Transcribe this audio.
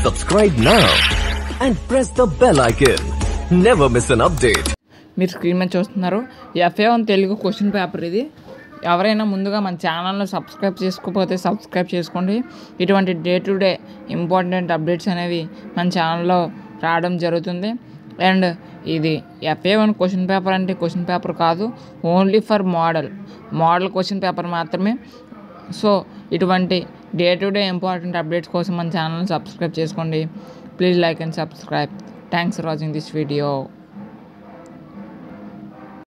Subscribe now and press the bell icon. Never miss an update. మీరు screen మీద చూస్తున్నారు FA one Telugu question paper ఇది ఎవరైనా ముందుగా మన ఛానల్ను సబ్స్క్రైబ్ చేసుకోకపోతే సబ్స్క్రైబ్ చేసుకోండి ఇటువంటి day to day important updates అనేవి మన ఛానల్లో రావడం జరుగుతుంది అండ్ ఇది ఎఫ్ఏ వన్ క్వశ్చన్ పేపర్ అంటే క్వశ్చన్ పేపర్ కాదు only for model model question paper మాత్రమే సో ఇటువంటి day to day important updates కోసం మన ఛానల్ని సబ్స్క్రైబ్ చేసుకోండి please like and subscribe thanks for watching this video